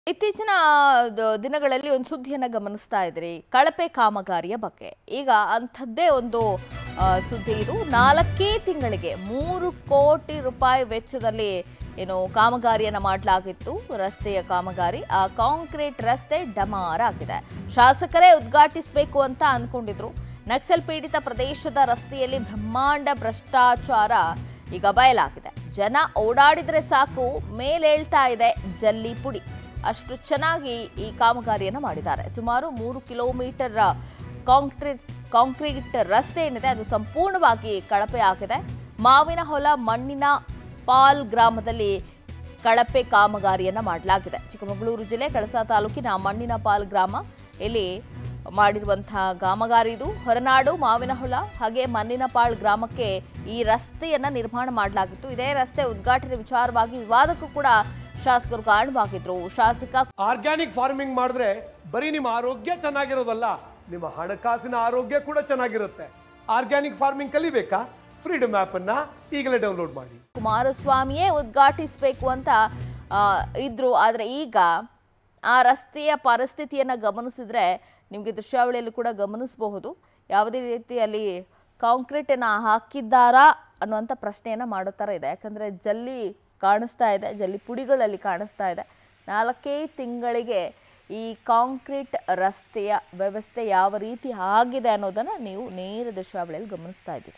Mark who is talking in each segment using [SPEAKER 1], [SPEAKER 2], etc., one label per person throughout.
[SPEAKER 1] ಇತ್ತೀಚಿನ ದ- ದಿನಗಳಲ್ಲಿ ಒಂದು ಸುದ್ದಿಯನ್ನು ಗಮನಿಸ್ತಾ ಇದ್ರಿ ಕಳಪೆ ಕಾಮಗಾರಿಯ ಬಗ್ಗೆ ಈಗ ಅಂಥದ್ದೇ ಒಂದು ಆ, ಸುದ್ದಿ ಇದು ನಾಲ್ಕೇ ತಿಂಗಳಿಗೆ ಮೂರು ಕೋಟಿ ರೂಪಾಯಿ ವೆಚ್ಚದಲ್ಲಿ ಏನು ಕಾಮಗಾರಿಯನ್ನು ಮಾಡಲಾಗಿತ್ತು ರಸ್ತೆಯ ಕಾಮಗಾರಿ ಆ ಕಾಂಕ್ರೀಟ್ ರಸ್ತೆ ಡಮಾರ್ ಆಗಿದೆ ಶಾಸಕರೇ ಉದ್ಘಾಟಿಸಬೇಕು ಅಂತ ಅನ್ಕೊಂಡಿದ್ರು ನಕ್ಸಲ್ ಪೀಡಿತ ಪ್ರದೇಶದ ರಸ್ತೆಯಲ್ಲಿ ಬ್ರಹ್ಮಾಂಡ ಭ್ರಷ್ಟಾಚಾರ ಈಗ ಬಯಲಾಗಿದೆ ಜನ ಓಡಾಡಿದ್ರೆ ಸಾಕು ಮೇಲೇಳ್ತಾ ಇದೆ ಜಲ್ಲಿ ಪುಡಿ ಅಷ್ಟು ಚೆನ್ನಾಗಿ ಈ ಕಾಮಗಾರಿಯನ್ನು ಮಾಡಿದ್ದಾರೆ ಸುಮಾರು ಮೂರು ಕಿಲೋಮೀಟರ್ ಕಾಂಕ್ರೀಟ್ ಕಾಂಕ್ರೀಟ್ ರಸ್ತೆ ಏನಿದೆ ಅದು ಸಂಪೂರ್ಣವಾಗಿ ಕಳಪೆ ಆಗಿದೆ ಮಾವಿನ ಹೊಲ ಮಣ್ಣಿನ ಪಾಲ್ ಗ್ರಾಮದಲ್ಲಿ ಕಳಪೆ ಕಾಮಗಾರಿಯನ್ನು ಮಾಡಲಾಗಿದೆ ಚಿಕ್ಕಮಗಳೂರು ಜಿಲ್ಲೆ ಕಳಸಾ ತಾಲೂಕಿನ ಮಣ್ಣಿನ ಪಾಲ್ ಗ್ರಾಮ ಇಲ್ಲಿ ಮಾಡಿರುವಂತಹ ಕಾಮಗಾರಿ ಇದು ಹೊರನಾಡು ಮಾವಿನ ಹೊಲ ಹಾಗೆ ಮಣ್ಣಿನಪಾಳ್ ಗ್ರಾಮಕ್ಕೆ ಈ ರಸ್ತೆಯನ್ನ ನಿರ್ಮಾಣ ಮಾಡಲಾಗಿತ್ತು ಇದೇ ರಸ್ತೆ ಉದ್ಘಾಟನೆ ವಿಚಾರವಾಗಿ ವಿವಾದಕ್ಕೂ ಕೂಡ ಶಾಸಕರು ಕಾರಣವಾಗಿದ್ರು ಶಾಸಕ
[SPEAKER 2] ಆರ್ಗ್ಯಾನಿಕ್ ಫಾರ್ಮಿಂಗ್ ಮಾಡಿದ್ರೆ ಬರೀ ನಿಮ್ಮ ಆರೋಗ್ಯ ಚೆನ್ನಾಗಿರೋದಲ್ಲ ನಿಮ್ಮ ಹಣಕಾಸಿನ ಆರೋಗ್ಯ ಕೂಡ ಚೆನ್ನಾಗಿರುತ್ತೆ ಆರ್ಗ್ಯಾನಿಕ್ ಫಾರ್ಮಿಂಗ್ ಕಲಿಬೇಕಾ ಫ್ರೀಡಮ್ ಆ್ಯಪ್ ಅನ್ನ ಈಗಲೇ ಡೌನ್ಲೋಡ್ ಮಾಡಿ
[SPEAKER 1] ಕುಮಾರಸ್ವಾಮಿಯೇ ಉದ್ಘಾಟಿಸಬೇಕು ಅಂತ ಆ, ಇದ್ರು ಆದರೆ ಈಗ ಆ ರಸ್ತೆಯ ಪರಿಸ್ಥಿತಿಯನ್ನು ಗಮನಿಸಿದ್ರೆ ನಿಮಗೆ ದೃಶ್ಯಾವಳಿಯಲ್ಲಿ ಕೂಡ ಗಮನಿಸಬಹುದು ಯಾವುದೇ ರೀತಿಯಲ್ಲಿ ಕಾಂಕ್ರೀಟನ್ನು ಹಾಕಿದ್ದಾರಾ ಅನ್ನುವಂಥ ಪ್ರಶ್ನೆಯನ್ನು ಮಾಡೋ ಥರ ಇದೆ ಯಾಕಂದರೆ ಜಲ್ಲಿ ಕಾಣಿಸ್ತಾ ಇದೆ ಜಲ್ಲಿ ಪುಡಿಗಳಲ್ಲಿ ಕಾಣಿಸ್ತಾ ಇದೆ ನಾಲ್ಕೇ ತಿಂಗಳಿಗೆ ಈ ಕಾಂಕ್ರೀಟ್ ರಸ್ತೆಯ ವ್ಯವಸ್ಥೆ ಯಾವ ರೀತಿ ಆಗಿದೆ ಅನ್ನೋದನ್ನು ನೀವು ನೇರ ದೃಶ್ಯಾವಳಿಯಲ್ಲಿ ಗಮನಿಸ್ತಾ ಇದ್ದೀರಿ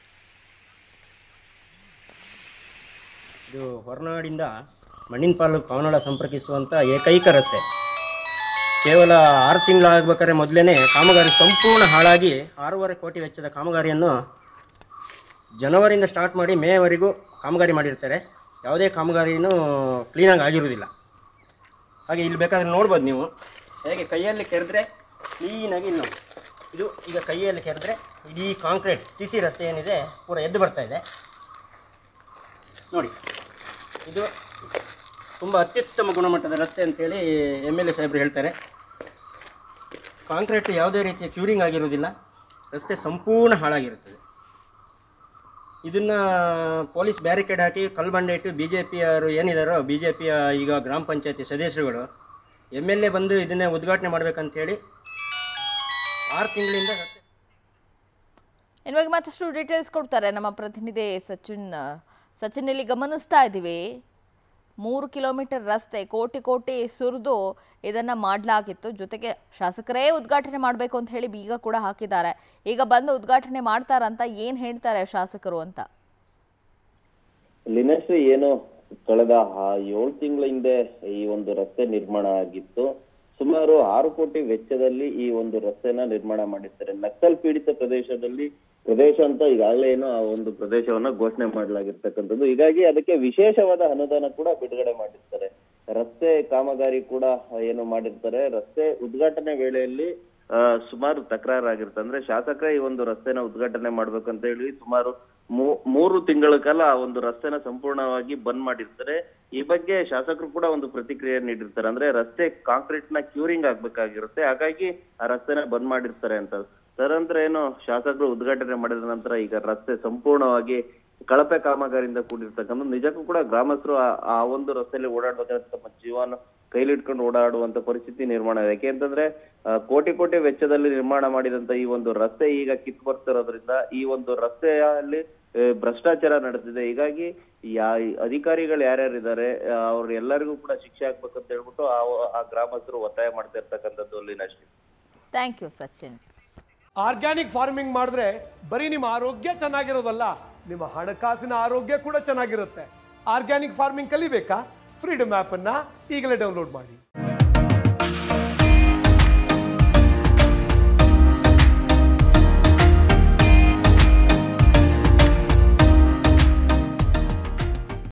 [SPEAKER 3] ಇದು ಹೊರನಾಡಿಂದ ಮಣ್ಣಿನ ಪಾಲು ಕವನಳ ಸಂಪರ್ಕಿಸುವಂಥ ಏಕೈಕ ರಸ್ತೆ ಕೇವಲ ಆರು ತಿಂಗಳಾಗಬೇಕಾದ್ರೆ ಮೊದಲೇ ಕಾಮಗಾರಿ ಸಂಪೂರ್ಣ ಹಾಳಾಗಿ ಆರೂವರೆ ಕೋಟಿ ವೆಚ್ಚದ ಕಾಮಗಾರಿಯನ್ನು ಜನವರಿಯಿಂದ ಸ್ಟಾರ್ಟ್ ಮಾಡಿ ಮೇವರೆಗೂ ಕಾಮಗಾರಿ ಮಾಡಿರ್ತಾರೆ ಯಾವುದೇ ಕಾಮಗಾರಿನೂ ಕ್ಲೀನಾಗಿ ಆಗಿರುವುದಿಲ್ಲ ಹಾಗೆ ಇಲ್ಲಿ ಬೇಕಾದ್ರೆ ನೋಡ್ಬೋದು ನೀವು ಹೇಗೆ ಕೈಯಲ್ಲಿ ಕೆರೆದ್ರೆ ಕ್ಲೀನಾಗಿ ಇಲ್ಲಿ ನೋಡಿ ಇದು ಈಗ ಕೈಯಲ್ಲಿ ಕೆರೆದ್ರೆ ಇಡೀ ಕಾಂಕ್ರೀಟ್ ಸಿ ಸಿ ರಸ್ತೆ ಏನಿದೆ ಪೂರ ಎದ್ದು ಬರ್ತಾ ಇದೆ ನೋಡಿ ಇದು ತುಂಬ ಅತ್ಯುತ್ತಮ ಗುಣಮಟ್ಟದ ರಸ್ತೆ ಅಂತೇಳಿ ಎಮ್ ಎಲ್ ಎ ಸಾಹೇಬರು ಹೇಳ್ತಾರೆ ಕಾಂಕ್ರೀಟ್ ಯಾವುದೇ ರೀತಿಯ ಕ್ಯೂರಿಂಗ್ ಆಗಿರೋದಿಲ್ಲ ರಸ್ತೆ ಸಂಪೂರ್ಣ ಹಾಳಾಗಿರುತ್ತದೆ ಇದನ್ನು ಪೊಲೀಸ್ ಬ್ಯಾರಿಕೇಡ್ ಹಾಕಿ ಕಲ್ಬಂಡೆ ಇಟ್ಟು ಬಿ ಜೆ ಪಿಯವರು ಏನಿದಾರೋ ಬಿ ಜೆ ಪಿಯ ಈಗ ಗ್ರಾಮ ಪಂಚಾಯತಿ ಸದಸ್ಯರುಗಳು ಎಮ್ ಎಲ್ ಎ ಬಂದು ಇದನ್ನೇ ಉದ್ಘಾಟನೆ ಮಾಡಬೇಕಂತೇಳಿ ಆರು ತಿಂಗಳಿಂದ ರಸ್ತೆ
[SPEAKER 1] ಇನ್ವಾಗ ಮತ್ತಷ್ಟು ಡೀಟೇಲ್ಸ್ ಕೊಡ್ತಾರೆ ನಮ್ಮ ಪ್ರತಿನಿಧಿ ಸಚಿನ್ ಸಚಿನ್ ಇಲ್ಲಿ ಗಮನಿಸ್ತಾ ಇದ್ದೀವಿ ಮೂರು ಕಿಲೋಮೀಟರ್ ರಸ್ತೆ ಕೋಟಿ ಕೋಟಿ ಸುರಿದು ಇದನ್ನ ಮಾಡಲಾಗಿತ್ತು ಜೊತೆಗೆ ಶಾಸಕರೇ ಉದ್ಘಾಟನೆ ಮಾಡಬೇಕು ಅಂತ ಹೇಳಿ ಬೀಗ ಕೂಡ ಹಾಕಿದ್ದಾರೆ ಈಗ ಬಂದು ಉದ್ಘಾಟನೆ ಮಾಡ್ತಾರಂತ ಏನ್ ಹೇಳ್ತಾರೆ ಶಾಸಕರು ಅಂತ
[SPEAKER 4] ಲಿನಶ್ರೀ ಏನು ಕಳೆದ ಆ- ಏಳು ತಿಂಗಳ ಹಿಂದೆ ಈ ಒಂದು ರಸ್ತೆ ನಿರ್ಮಾಣ ಆಗಿತ್ತು ಸುಮಾರು ಆರು ಕೋಟಿ ವೆಚ್ಚದಲ್ಲಿ ಈ ಒಂದು ರಸ್ತೆನ ನಿರ್ಮಾಣ ಮಾಡಿರ್ತಾರೆ ನಕ್ಸಲ್ ಪೀಡಿತ ಪ್ರದೇಶದಲ್ಲಿ ಪ್ರದೇಶ ಅಂತ ಈಗಾಗಲೇ ಏನು ಆ ಒಂದು ಪ್ರದೇಶವನ್ನ ಘೋಷಣೆ ಮಾಡಲಾಗಿರ್ತಕ್ಕಂಥದ್ದು ಹೀಗಾಗಿ ಅದಕ್ಕೆ ವಿಶೇಷವಾದ ಅನುದಾನ ಕೂಡ ಬಿಡುಗಡೆ ಮಾಡಿರ್ತಾರೆ ರಸ್ತೆ ಕಾಮಗಾರಿ ಕೂಡ ಏನು ಮಾಡಿರ್ತಾರೆ ರಸ್ತೆ ಉದ್ಘಾಟನೆ ವೇಳೆಯಲ್ಲಿ ಆ, ಸುಮಾರು ತಕರಾರಾಗಿರುತ್ತೆ ಅಂದ್ರೆ ಶಾಸಕರೇ ಈ ಒಂದು ರಸ್ತೆನ ಉದ್ಘಾಟನೆ ಮಾಡ್ಬೇಕಂತ ಹೇಳಿ ಸುಮಾರು ಮೂ- ಮೂರು ತಿಂಗಳ ಕಾಲ ಆ ಒಂದು ರಸ್ತೆನ ಸಂಪೂರ್ಣವಾಗಿ ಬಂದ್ ಮಾಡಿರ್ತಾರೆ ಈ ಬಗ್ಗೆ ಶಾಸಕರು ಕೂಡ ಒಂದು ಪ್ರತಿಕ್ರಿಯೆ ನೀಡಿರ್ತಾರೆ ಅಂದ್ರೆ ರಸ್ತೆ ಕಾಂಕ್ರೀಟ್ ನ ಕ್ಯೂರಿಂಗ್ ಆಗ್ಬೇಕಾಗಿರುತ್ತೆ ಹಾಗಾಗಿ ಆ ರಸ್ತೆನ ಬಂದ್ ಮಾಡಿರ್ತಾರೆ ಅಂತ ತದನಂತರ ಏನು ಶಾಸಕರು ಉದ್ಘಾಟನೆ ಮಾಡಿದ ನಂತರ ಈಗ ರಸ್ತೆ ಸಂಪೂರ್ಣವಾಗಿ ಕಳಪೆ ಕಾಮಗಾರಿಯಿಂದ ಕೂಡಿರ್ತಕ್ಕಂಥ ನಿಜಕ್ಕೂ ಕೂಡ ಗ್ರಾಮಸ್ಥರು ಆ- ಆ ಒಂದು ರಸ್ತೆಯಲ್ಲಿ ಓಡಾಡ್ಬೇಕಾದ್ರೆ ತಮ್ಮ ಜೀವನ ಕೈಲಿಟ್ಕೊಂಡು ಓಡಾಡುವಂತ ಪರಿಸ್ಥಿತಿ ನಿರ್ಮಾಣ ಇದೆ ಯಾಕೆ ಅಂತಂದ್ರೆ ಆ, ಕೋಟಿ ಕೋಟಿ ವೆಚ್ಚದಲ್ಲಿ ನಿರ್ಮಾಣ ಮಾಡಿದಂತ ಈ ಒಂದು ರಸ್ತೆ ಈಗ ಕಿತ್ತು ಬರ್ತಿರೋದ್ರಿಂದ ಈ ಒಂದು ರಸ್ತೆಯಲ್ಲಿ ಆ, ಭ್ರಷ್ಟಾಚಾರ ನಡೆದಿದೆ ಹೀಗಾಗಿ ಯಾ ಅಧಿಕಾರಿಗಳು ಯಾರ್ಯಾರಿದ್ದಾರೆ ಅವ್ರ ಎಲ್ಲರಿಗೂ ಕೂಡ ಶಿಕ್ಷೆ ಆಗ್ಬೇಕಂತ ಹೇಳ್ಬಿಟ್ಟು ಆ ಆ ಗ್ರಾಮಸ್ಥರು ಒತ್ತಾಯ ಮಾಡ್ತಾ ಇರ್ತಕ್ಕಂಥದ್ದು ಅಲ್ಲಿನ ಅಷ್ಟೇ
[SPEAKER 1] thank you Sachin
[SPEAKER 2] organic farming ಮಾಡಿದ್ರೆ ಬರೀ ನಿಮ್ಮ ಆರೋಗ್ಯ ಚೆನ್ನಾಗಿರೋದಲ್ಲ ನಿಮ್ಮ ಹಣಕಾಸಿನ ಆರೋಗ್ಯ ಕೂಡ ಚೆನ್ನಾಗಿರುತ್ತೆ ಆರ್ಗ್ಯಾನಿಕ್ ಫಾರ್ಮಿಂಗ್ ಕಲಿಬೇಕಾ ಫ್ರೀಡಮ್ ಆ್ಯಪ್ ಅನ್ನ ಈಗಲೇ ಡೌನ್ಲೋಡ್ ಮಾಡಿ